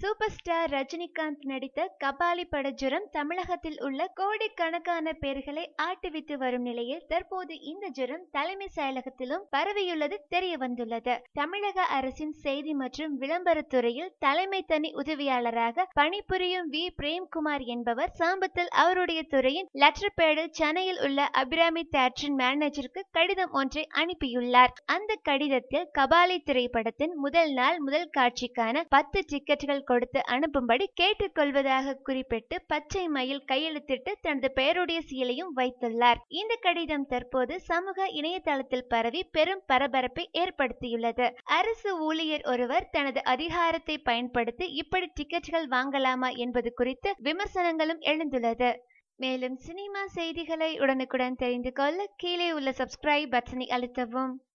super star Rajinikanth நடித்த கபாலி பட ஜுரம் தமிழகத்தில் உள்ள கோடிக்கணக்கான பேர்களை ஆட்டுவித்து வரும் நிலையில் தற்போது இந்த ஜுரம் தலைமை செயலகத்திலும் பரவியுள்ளது தெரிய வந்துள்ளது தமிழக அரசின் செய்தி மற்றும் விளம்பரத்துறையில் தலைமை தனி உதவியாளராக பணிபுரியும் வி பிரேம்குமார் என்பவர் சமீபத்தில் அவருடைய துறையின் லெட்டர் பேடில் சென்னையில் உள்ள அபிராமி தேட்டரின் மேனேஜருக்கு கடிதம் ஒன்றை அனுப்பியுள்ளார் அந்த கடிதத்தில் கபாலி திரைப்படத்தின் முதல் நாள் முதல் காட்சிக்கான பத்து டிக்கெட்டுகள் கொடுத்து அனுப்பும்படி கேட்டுக்கொள்வதாக குறிப்பிட்டு பச்சை மயில் கையெழுத்திட்டு தனது பெயருடைய சீலையும் வைத்துள்ளார் இந்த கடிதம் தற்போது சமூக இணையதளத்தில் பரவி பெரும் பரபரப்பை ஏற்படுத்தியுள்ளது அரசு ஊழியர் ஒருவர் தனது அதிகாரத்தை பயன்படுத்தி இப்படி டிக்கெட்டுகள் வாங்கலாமா என்பது குறித்து விமர்சனங்களும் எழுந்துள்ளது மேலும் சினிமா செய்திகளை உடனுக்குடன் தெரிந்து கொள்ள கீழே உள்ள சப்ஸ்கிரைப் பட்டனை அழுத்தவும்